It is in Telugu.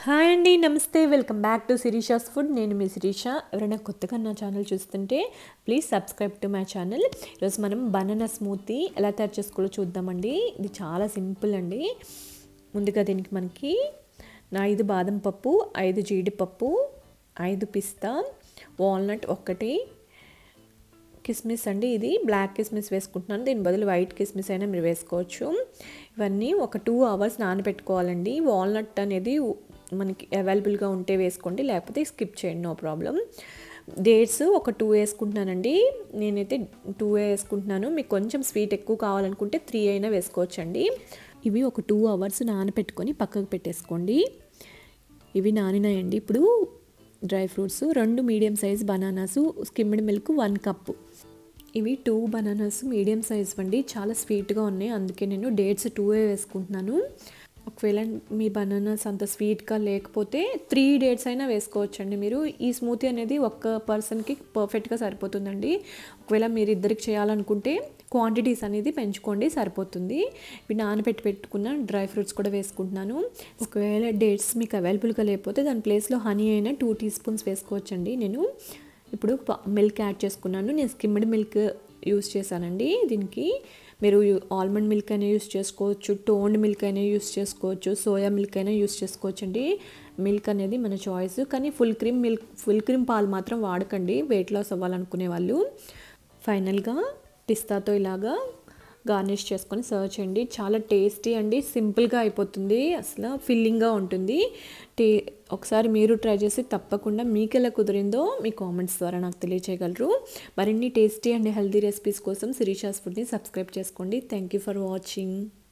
హాయ్ అండి నమస్తే welcome back to Shirisha's food నేను మీ శిరీష ఎవరైనా కొత్తగా నా ఛానల్ చూస్తుంటే please subscribe to my channel ఈరోజు మనం బనానా స్మూతీ ఎలా తయారు చేసుకోవాలో చూద్దామండి ఇది చాలా సింపుల్ అండి ముందుగా దీనికి మనకి ఐదు బాదం పప్పు ఐదు జీడిపప్పు ఐదు పిస్తా వాల్నట్ ఒక్కటి కిస్మిస్ అండి ఇది బ్లాక్ కిస్మిస్ వేసుకుంటున్నాను దీని బదులు వైట్ కిస్మిస్ అయినా మీరు వేసుకోవచ్చు ఇవన్నీ ఒక టూ అవర్స్ నానబెట్టుకోవాలండి వాల్నట్ అనేది మనకి అవైలబుల్గా ఉంటే వేసుకోండి లేకపోతే స్కిప్ చేయండి నో ప్రాబ్లం డేట్స్ ఒక టూ వేసుకుంటున్నానండి నేనైతే టూ వేసుకుంటున్నాను మీకు కొంచెం స్వీట్ ఎక్కువ కావాలనుకుంటే త్రీ అయినా వేసుకోవచ్చండి ఇవి ఒక టూ అవర్స్ నానబెట్టుకొని పక్కకు పెట్టేసుకోండి ఇవి నానినాయండి ఇప్పుడు డ్రై ఫ్రూట్స్ రెండు medium size bananas skimmed milk one cup ఇవి టూ బనానాస్ మీడియం సైజ్ అండి చాలా స్వీట్గా ఉన్నాయి అందుకే నేను డేట్స్ టూ వేసుకుంటున్నాను ఒకవేళ మీ బనానాస్ అంత స్వీట్గా లేకపోతే త్రీ డేట్స్ అయినా వేసుకోవచ్చండి మీరు ఈ స్మూతీ అనేది ఒక్క పర్సన్కి పర్ఫెక్ట్గా సరిపోతుందండి ఒకవేళ మీరు ఇద్దరికి చేయాలనుకుంటే క్వాంటిటీస్ అనేది పెంచుకోండి సరిపోతుంది ఇవి నానబెట్టి పెట్టుకున్న డ్రై ఫ్రూట్స్ కూడా వేసుకుంటున్నాను ఒకవేళ డేట్స్ మీకు అవైలబుల్గా లేకపోతే దాని ప్లేస్లో హనీ అయినా టూ టీ స్పూన్స్ వేసుకోవచ్చండి నేను ఇప్పుడు మిల్క్ యాడ్ చేసుకున్నాను నేను స్కిమ్డ్ మిల్క్ యూస్ చేశానండి దీనికి మీరు ఆల్మండ్ మిల్క్ అయినా యూస్ చేసుకోవచ్చు టోన్డ్ మిల్క్ అయినా యూస్ చేసుకోవచ్చు సోయా మిల్క్ అయినా యూస్ చేసుకోవచ్చు అండి మిల్క్ అనేది మన చాయిస్ కానీ full cream milk full cream పాలు మాత్రం వాడకండి వెయిట్ లాస్ అవ్వాలనుకునే వాళ్ళు ఫైనల్గా పిస్తాతో ఇలాగా గార్నిష్ చేసుకొని సర్వ్ చేయండి చాలా టేస్టీ అండి సింపుల్గా అయిపోతుంది అసలు ఫిల్లింగ్గా ఉంటుంది టే ఒకసారి మీరు ట్రై చేసి తప్పకుండా మీకు ఎలా కుదిరిందో మీ కామెంట్స్ ద్వారా నాకు తెలియచేయగలరు మరిన్ని టేస్టీ అండ్ హెల్తీ రెసిపీస్ కోసం శిరీషాస్ ఫుడ్ని సబ్స్క్రైబ్ చేసుకోండి థ్యాంక్ యూ ఫర్ వాచింగ్